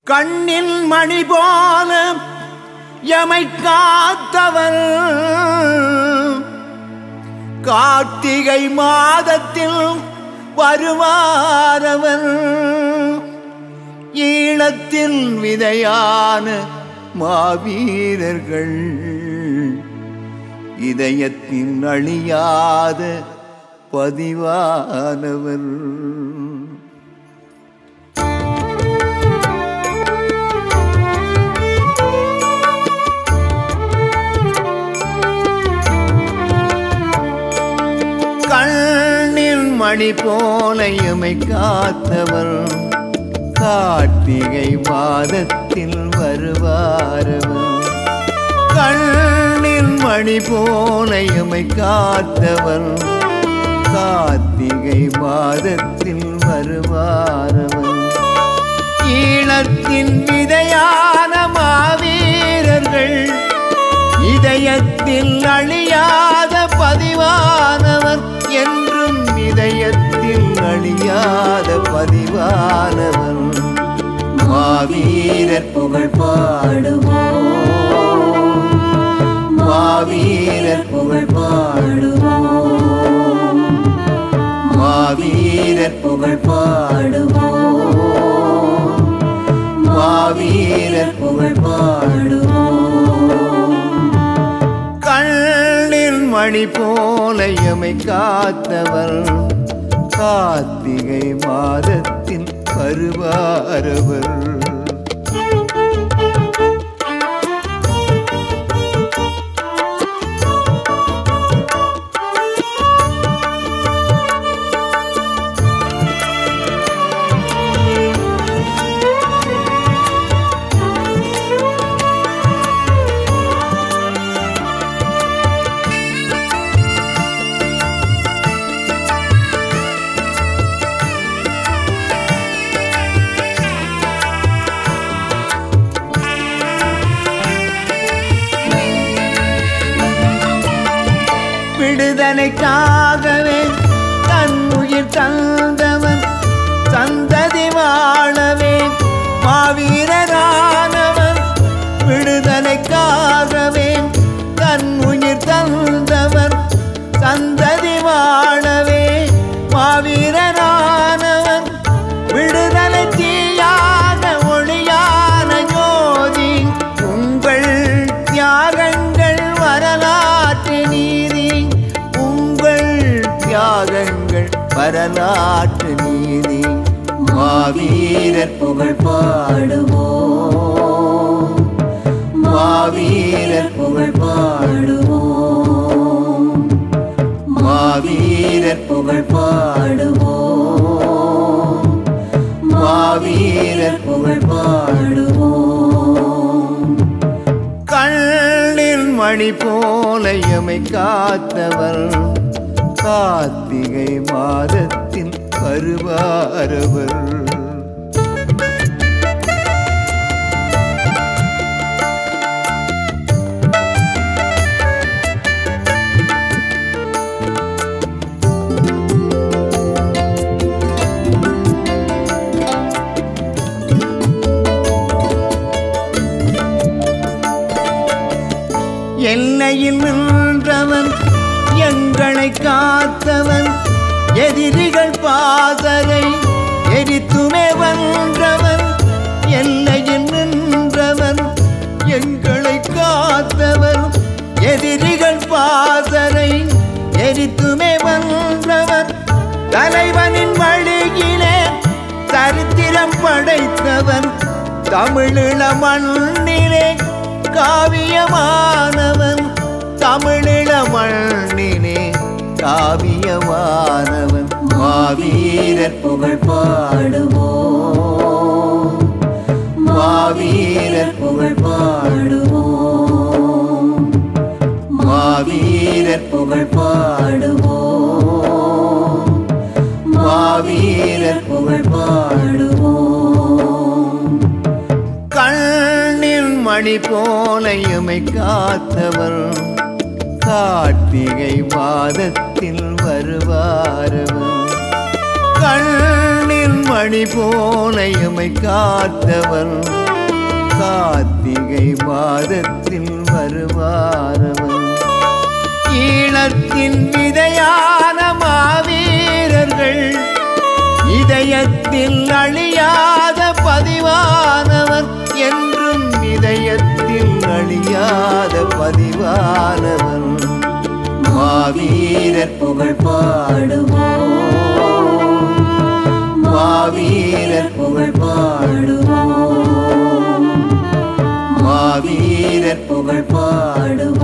கண்ணின் மணி போல எமை காத்தவர் கார்த்திகை மாதத்தில் வருவாரவர் ஈழத்தில் விதையான மாவீரர்கள் இதயத்தின் அழியாத பதிவானவர் கண்ணில் மணி போல எமை காத்தவர் கார்த்திகை மாதத்தில் வருவாரவர் கண்ணில் மணி போல எமை காத்தவர் கார்த்திகை மாதத்தில் வருவாரவர் ஈழத்தின் விதையான மாவீரர்கள் இதயத்தில் அழியாத பதிவானவர் என்றும் இதயத்தில் அழியாத பதிவானவர் மாவீரர் புகழ் பாடுவோம் மாவீரர் புகழ் பாடுவோம் மாவீரர் புகழ் பாடுவோம் மாவீரர் புகழ் பாடுவோம் கண்ணில் மணி போல எமை காத்தவர் கார்த்திகை மாதத்தின் வருவாரவர் விடுதலைக்காகவே தன் உயிர் தந்தவன் சந்ததி வாழவே மாவீரரானவன் விடுதலைக்காகவே தன் உயிர் தந்தவன் சந்ததி வாழவே மாவீரரானவன் விடுதலை தீயாக ஒளியான ஜோதி உங்கள் தியாகங்கள் வரலாற்று நீதி உங்கள் தியாகங்கள் வரலாற்று நீதி மாவீரர் புகழ் பாடுவோம் மாவீரர் புகழ் பாடுவோம் மாவீரர் புகழ் பாடுவோம் மாவீரர் புகழ் பாடுவோம் கண்ணில் மணி போல எமை காத்தவர் கார்த்திகை மாதத்தில் வருவாரவர் எல்லையில் நின்றவன் எங்களை காத்தவன் எதிரிகள் பாதரை எரித்துமே வென்றவன் எல்லையில் நின்றவன் எங்களை காத்தவன் எதிரிகள் பாதரை எரித்துமே வென்றவன் தலைவனின் வழியிலே சரித்திரம் படைத்தவன் தமிழில மண்ணிலே காவியமானவன் தமிழில மண்ணிலே காவியமானவன் மாவீரர் புகழ் பாடுவோம் மாவீரர் புகழ் பாடுவோம் மாவீரர் புகழ் பாடுவோம் மாவீரர் புகழ் பாடுவோம் கண்ணில் மணி போல எமை காத்தவர் கார்த்திகை மாதத்தில் வருவாரவர் கண்ணில் மணி போனையுமை காத்தவர் கார்த்திகை மாதத்தில் வருவாரவர் ஈழத்தின் விதையான மாவீரர்கள் இதயத்தில் அழியாத பதிவானவர் என்றும் இதயத்தில் அழியாத பதிவானவர் மாவீரர் புகழ் பாடுவோம் மாவீரர் புகழ் பாடுவோம் மாவீரர் புகழ் பாடுவோம்